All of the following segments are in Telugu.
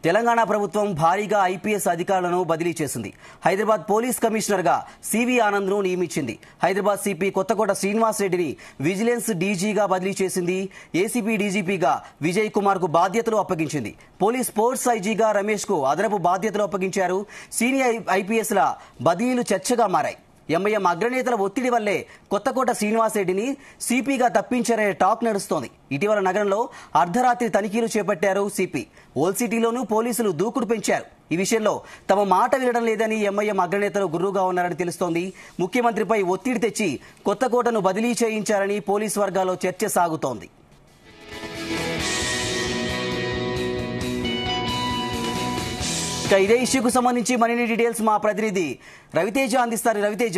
తెలంగాణ ప్రభుత్వం భారీగా ఐపీఎస్ అధికారులను బదిలీ చేసింది హైదరాబాద్ పోలీస్ కమిషనర్ గా సివి ఆనంద్ ను నియమించింది హైదరాబాద్ సిపి కొత్తకోట శ్రీనివాస్ రెడ్డిని విజిలెన్స్ డీజీగా బదిలీ చేసింది ఏసీపీ డీజీపీగా విజయ్ కుమార్ కు బాధ్యతలు అప్పగించింది పోలీస్ స్పోర్ట్స్ ఐజీగా రమేష్ కు అదనపు బాధ్యతలు అప్పగించారు సీనియర్ ఐపీఎస్ ల బదిలీలు చర్చగా మారాయి ఎంఐఎం అగ్రనేతల ఒత్తిడి వల్లే కొత్తకోట శ్రీనివాసరెడ్డిని సిపిగా తప్పించారనే టాక్ నడుస్తోంది ఇటీవల నగరంలో అర్ధరాత్రి తనిఖీలు చేపట్టారు సిపి ఓల్ సిటీలోనూ పోలీసులు దూకుడు పెంచారు ఈ విషయంలో తమ మాట వినడం లేదని ఎంఐఎం అగ్రనేతలు గుర్రుగా ఉన్నారని తెలుస్తోంది ముఖ్యమంత్రిపై ఒత్తిడి తెచ్చి కొత్తకోటను బదిలీ చేయించారని పోలీసు వర్గాల్లో చర్చ సాగుతోంది ఇక ఇదే ఇష్యూకు సంబంధించి మరిన్ని డీటెయిల్స్ మా ప్రతినిధి రవితేజ అందిస్తారు రవితేజ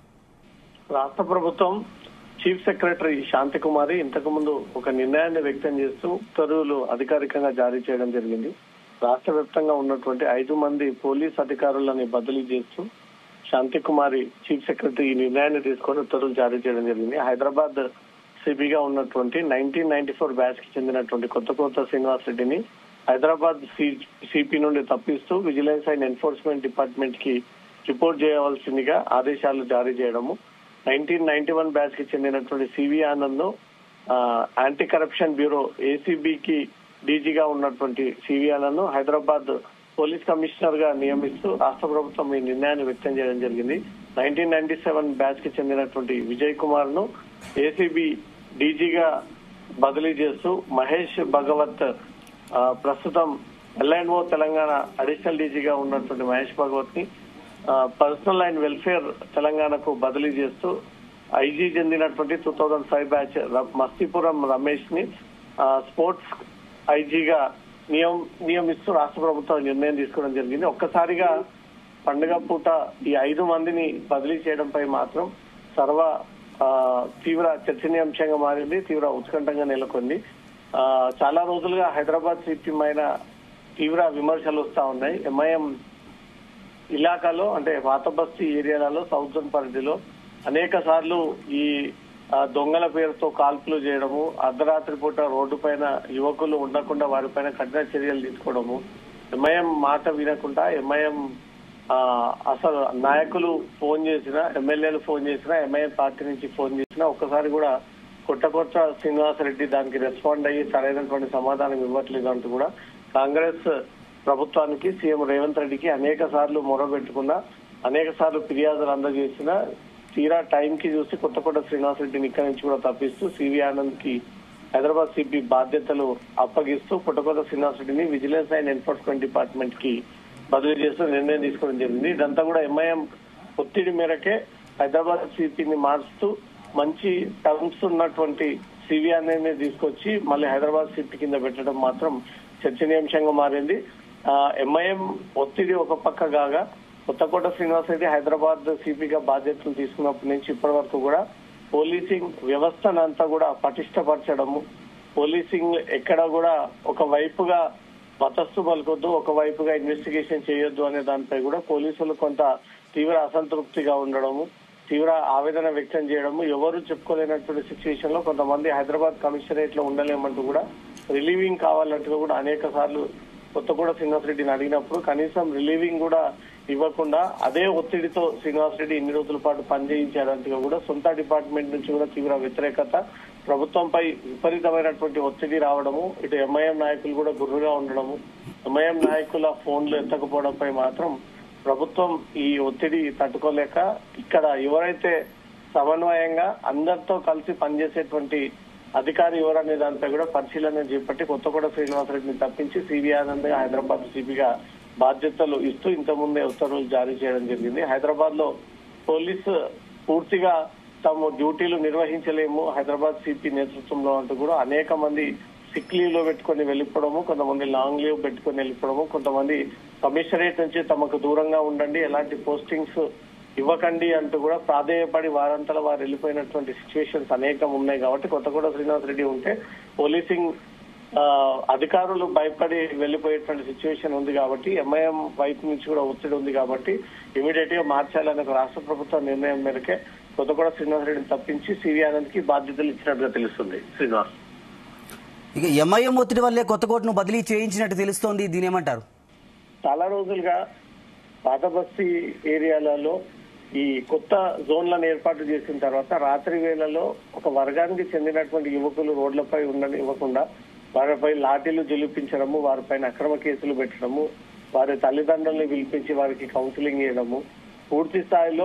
రాష్ట్ర ప్రభుత్వం చీఫ్ సెక్రటరీ శాంతి కుమారి ఇంతకు ముందు ఒక నిర్ణయాన్ని వ్యక్తం చేస్తూ ఉత్తర్వులు అధికారికంగా జారీ చేయడం జరిగింది రాష్ట్ర వ్యాప్తంగా ఉన్నటువంటి ఐదు మంది పోలీస్ అధికారులని బదిలీ చేస్తూ శాంతి కుమారి చీఫ్ సెక్రటరీ ఈ నిర్ణయాన్ని తీసుకొని ఉత్తర్వులు జారీ చేయడం జరిగింది హైదరాబాద్ సిబిగా ఉన్నటువంటి నైన్టీన్ నైన్టీ ఫోర్ బ్యాచ్ కి చెందినటువంటి కొత్త కొత్త శ్రీనివాస్ రెడ్డిని హైదరాబాద్ సిపి నుండి తప్పిస్తూ విజిలెన్స్ అండ్ ఎన్ఫోర్స్మెంట్ డిపార్ట్మెంట్ కి రిపోర్ట్ చేయవలసిందిగా ఆదేశాలు జారీ చేయడము నైన్టీన్ నైన్టీ వన్ బ్యాచ్ కి చెందినటువంటి సివి ఆనంద్ ను యాంటీ కరప్షన్ బ్యూరో ఏసీబీకి డీజీగా ఉన్నటువంటి సివి ఆనంద్ ను హైదరాబాద్ పోలీస్ కమిషనర్ గా నియమిస్తూ రాష్ట్ర ప్రభుత్వం ఈ నిర్ణయాన్ని వ్యక్తం చేయడం జరిగింది నైన్టీన్ నైన్టీ సెవెన్ బ్యాచ్ కి చెందినటువంటి విజయ్ కుమార్ ను ఏసీబీ డీజీగా బదిలీ చేస్తూ మహేష్ భగవత్ ఆ, ప్రస్తుతం ఎల్ఐన్ఓ తెలంగాణ అడిషనల్ డీజీగా ఉన్నటువంటి మహేష్ భగవత్ ని పర్సనల్ అండ్ వెల్ఫేర్ తెలంగాణకు బదిలీ చేస్తూ ఐజీ చెందినటువంటి టూ థౌజండ్ ఫైవ్ బ్యాచ్ ర- మస్తీపురం రమేష్ ని ఆ, స్పోర్ట్స్ ఐజీగా నియం నియమిస్తూ రాష్ట్ర ప్రభుత్వం నిర్ణయం తీసుకోవడం జరిగింది ఒక్కసారిగా పండుగ పూట ఈ ఐదు మందిని బదిలీ చేయడంపై మాత్రం సర్వ ఆ, తీవ్ర చర్చనీయాంశంగా మారింది తీవ్ర ఉత్కంఠంగా నెలకొంది ఆ, చాలా రోజులుగా హైదరాబాద్ సిపి పైన తీవ్ర విమర్శలు వస్తా ఉన్నాయి ఎంఐఎం ఇలాకాలో అంటే పాత బస్తీ ఏరియాలలో సౌత్ జోన్ పరిధిలో అనేక సార్లు ఈ ఆ, దొంగల పేరుతో కాల్పులు చేయడము అర్ధరాత్రి పూట రోడ్డు పైన యువకులు ఉండకుండా వారిపైన కఠిన చర్యలు తీసుకోవడము ఎంఐఎం మాట వినకుండా ఎంఐఎం ఆ, అసలు నాయకులు ఫోన్ చేసినా ఎమ్మెల్యేలు ఫోన్ చేసినా ఎంఐఎం పార్టీ నుంచి ఫోన్ చేసినా ఒక్కసారి కూడా కొత్త కొత్త శ్రీనివాసరెడ్డి దానికి రెస్పాండ్ అయ్యి సరైనటువంటి సమాధానం ఇవ్వట్లేదు అంటూ కూడా కాంగ్రెస్ ప్రభుత్వానికి సీఎం రేవంత్ రెడ్డికి అనేక సార్లు మొరబెట్టుకున్నా అనేక సార్లు ఫిర్యాదులు అందజేసిన తీరా టైం కి చూసి కొత్తకోట శ్రీనివాసరెడ్డిని ఇక్కడి నుంచి కూడా తప్పిస్తూ సివి ఆనంద్ కి హైదరాబాద్ సిపి బాధ్యతలు అప్పగిస్తూ కొత్తకోట శ్రీనివాసరెడ్డిని విజిలెన్స్ అండ్ ఎన్ఫోర్స్మెంట్ డిపార్ట్మెంట్ కి బదిలీ చేస్తూ నిర్ణయం తీసుకోవడం జరిగింది ఇదంతా కూడా ఎంఐఎం ఒత్తిడి మేరకే హైదరాబాద్ సిపిని మారుస్తూ మంచి టర్మ్స్ ఉన్నటువంటి సివి అనేది తీసుకొచ్చి మళ్ళీ హైదరాబాద్ సిపి కింద పెట్టడం మాత్రం చర్చనీయాంశంగా మారింది ఎంఐఎం ఒత్తిడి ఒక పక్క కాగా కొత్తకోట శ్రీనివాస్ రెడ్డి హైదరాబాద్ సిపిగా బాధ్యతలు తీసుకున్నప్పటి నుంచి ఇప్పటి వరకు కూడా పోలీసింగ్ వ్యవస్థనంతా కూడా పటిష్టపరచడము పోలీసింగ్ ఎక్కడ కూడా ఒక వైపుగా మతస్థు పలకొద్దు ఒక వైపుగా ఇన్వెస్టిగేషన్ చేయొద్దు అనే దానిపై కూడా పోలీసులు కొంత తీవ్ర అసంతృప్తిగా ఉండడము తీవ్ర ఆవేదన వ్యక్తం చేయడము ఎవరు చెప్పుకోలేనటువంటి సిచ్యువేషన్ లో కొంతమంది హైదరాబాద్ కమిషనరేట్ లో ఉండలేమంటూ కూడా రిలీవింగ్ కావాలంటూ కూడా అనేక సార్లు కొత్తగూడ శ్రీనివాసరెడ్డిని అడిగినప్పుడు కనీసం రిలీవింగ్ కూడా ఇవ్వకుండా అదే ఒత్తిడితో శ్రీనివాసరెడ్డి ఇన్ని రోజుల పాటు పనిచేయించారంటూ కూడా సొంత డిపార్ట్మెంట్ నుంచి కూడా తీవ్ర వ్యతిరేకత ప్రభుత్వంపై విపరీతమైనటువంటి ఒత్తిడి రావడము ఇటు ఎంఐఎం నాయకులు కూడా గుర్రుగా ఉండడము ఎంఐఎం నాయకుల ఫోన్లు ఎత్తకపోవడంపై మాత్రం ప్రభుత్వం ఈ ఒత్తిడి తట్టుకోలేక ఇక్కడ ఎవరైతే సమన్వయంగా అందరితో కలిసి పనిచేసేటువంటి అధికారి ఎవరనే దానిపై కూడా పరిశీలన చేపట్టి కొత్తగూడ శ్రీనివాసరెడ్డిని తప్పించి సివి ఆనంద్ హైదరాబాద్ సిపిగా బాధ్యతలు ఇస్తూ ఇంతకుముందే ఉత్తర్వులు జారీ చేయడం జరిగింది హైదరాబాద్ లో పోలీసు పూర్తిగా తాము డ్యూటీలు నిర్వహించలేము హైదరాబాద్ సిపి నేతృత్వంలో అంటూ కూడా అనేక మంది సిక్ లీవ్ లో పెట్టుకొని వెళ్ళిపోవడము కొంతమంది లాంగ్ లీవ్ పెట్టుకొని వెళ్ళిపోవడము కొంతమంది కమిషనరేట్ నుంచి తమకు దూరంగా ఉండండి ఎలాంటి పోస్టింగ్స్ ఇవ్వకండి అంటూ కూడా ప్రాధేయపడి వారంతలో వారు వెళ్ళిపోయినటువంటి సిచ్యువేషన్స్ అనేకం ఉన్నాయి కాబట్టి కొత్తగూడ శ్రీనివాస్ రెడ్డి ఉంటే పోలీసింగ్ ఆ, అధికారులు భయపడి వెళ్లిపోయేటువంటి సిచ్యువేషన్ ఉంది కాబట్టి ఎంఐఎం వైపు నుంచి కూడా ఒత్తిడి ఉంది కాబట్టి ఇమీడియట్ గా మార్చాలనే ఒక రాష్ట్ర ప్రభుత్వ నిర్ణయం మేరకే కొత్తగూడ శ్రీనివాస్ రెడ్డిని తప్పించి సివి ఆనంద్ కి బాధ్యతలు ఇచ్చినట్టుగా తెలుస్తుంది శ్రీనివాస్ ఇక ఎంఐఎం ఒత్తిడి వల్లే కొత్తకోటను బదిలీ చేయించినట్టు తెలుస్తోంది దీని ఏమంటారు చాలా రోజులుగా పాత బస్తీ ఏరియాలలో ఈ కొత్త జోన్లను ఏర్పాటు చేసిన తర్వాత రాత్రి వేళలో ఒక వర్గానికి చెందినటువంటి యువకులు రోడ్లపై ఉండని ఇవ్వకుండా వారిపై లాఠీలు జులిపించడము వారిపైన అక్రమ కేసులు పెట్టడము వారి తల్లిదండ్రుల్ని పిలిపించి వారికి కౌన్సిలింగ్ చేయడము పూర్తి స్థాయిలో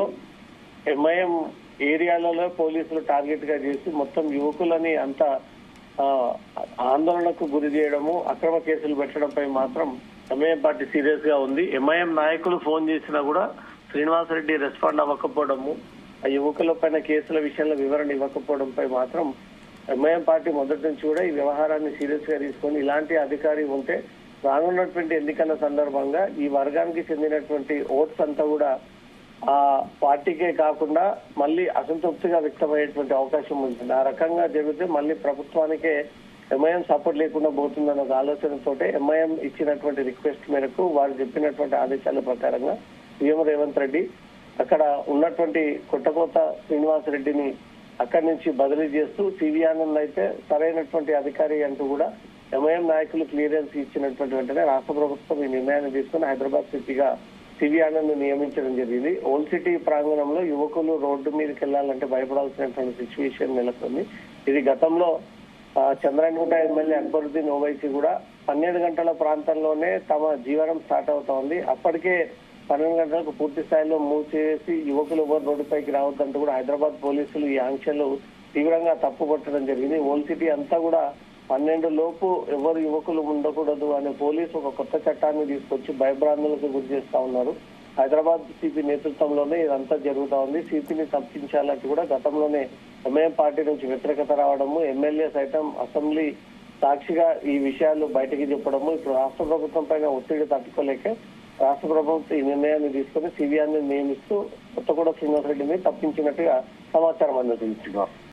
ఎంఐఎం ఏరియాలలో పోలీసులు టార్గెట్ గా చేసి మొత్తం యువకులని అంత ఆ, ఆందోళనకు గురి చేయడము అక్రమ కేసులు పెట్టడంపై మాత్రం ఎంఐఎం పార్టీ సీరియస్ గా ఉంది ఎంఐఎం నాయకులు ఫోన్ చేసినా కూడా శ్రీనివాసరెడ్డి రెస్పాండ్ అవ్వకపోవడము ఆ యువకుల పైన కేసుల విషయంలో వివరణ ఇవ్వకపోవడంపై మాత్రం ఎంఐఎం పార్టీ మొదటి నుంచి కూడా ఈ వ్యవహారాన్ని సీరియస్ గా తీసుకొని ఇలాంటి అధికారి ఉంటే రానున్నటువంటి ఎన్నికల సందర్భంగా ఈ వర్గానికి చెందినటువంటి ఓట్స్ అంతా కూడా ఆ పార్టీకే కాకుండా మళ్ళీ అసంతృప్తిగా వ్యక్తమయ్యేటువంటి అవకాశం ఉంటుంది ఆ రకంగా జరిగితే మళ్ళీ ప్రభుత్వానికే ఎంఐఎం సపోర్ట్ లేకుండా పోతుందన్న ఒక ఆలోచనతోటే ఎంఐఎం ఇచ్చినటువంటి రిక్వెస్ట్ మేరకు వారు చెప్పినటువంటి ఆదేశాల ప్రకారంగా సీఎం రేవంత్ రెడ్డి అక్కడ ఉన్నటువంటి కొట్టకోత శ్రీనివాస్ రెడ్డిని అక్కడి నుంచి బదిలీ చేస్తూ సివి ఆనంద్ అయితే సరైనటువంటి అధికారి అంటూ కూడా ఎంఐఎం నాయకులు క్లియరెన్స్ ఇచ్చినటువంటి వెంటనే రాష్ట్ర ప్రభుత్వం ఈ నిర్ణయాన్ని తీసుకుని హైదరాబాద్ సిటీగా సివి ఆనంద్ నియమించడం జరిగింది ఓల్డ్ సిటీ ప్రాంగణంలో యువకులు రోడ్డు మీదకి వెళ్లాలంటే భయపడాల్సినటువంటి సిచ్యువేషన్ నెలకొంది ఇది గతంలో ఆ, చంద్రనూట ఎమ్మెల్యే అక్బరుద్దీన్ ఓవైసీ కూడా పన్నెండు గంటల ప్రాంతంలోనే తమ జీవనం స్టార్ట్ అవుతా ఉంది అప్పటికే పన్నెండు గంటలకు పూర్తి స్థాయిలో మూసేసి యువకులు ఎవరు రోడ్డుపైకి రావద్దంటూ కూడా హైదరాబాద్ పోలీసులు ఈ ఆంక్షలు తీవ్రంగా తప్పుపట్టడం జరిగింది ఓల్డ్ సిటీ అంతా కూడా పన్నెండు లోపు ఎవరు యువకులు ఉండకూడదు అనే పోలీసు ఒక కొత్త చట్టాన్ని తీసుకొచ్చి భయభ్రాంతులకు గురి చేస్తా ఉన్నారు హైదరాబాద్ సిపి నేతృత్వంలోనే ఇదంతా జరుగుతా ఉంది సిపిని తప్పించాలంటే కూడా గతంలోనే ఎంఐఎం పార్టీ నుంచి వ్యతిరేకత రావడము ఎమ్మెల్యే సైతం అసెంబ్లీ సాక్షిగా ఈ విషయాలు బయటకి చెప్పడము ఇప్పుడు రాష్ట్ర ప్రభుత్వం పైన ఒత్తిడి తట్టుకోలేక రాష్ట్ర ప్రభుత్వం ఈ నిర్ణయాన్ని తీసుకుని సిబిఐని నియమిస్తూ కొత్తగూడ శ్రీనివాసరెడ్డిని తప్పించినట్టుగా సమాచారం అందుతుంది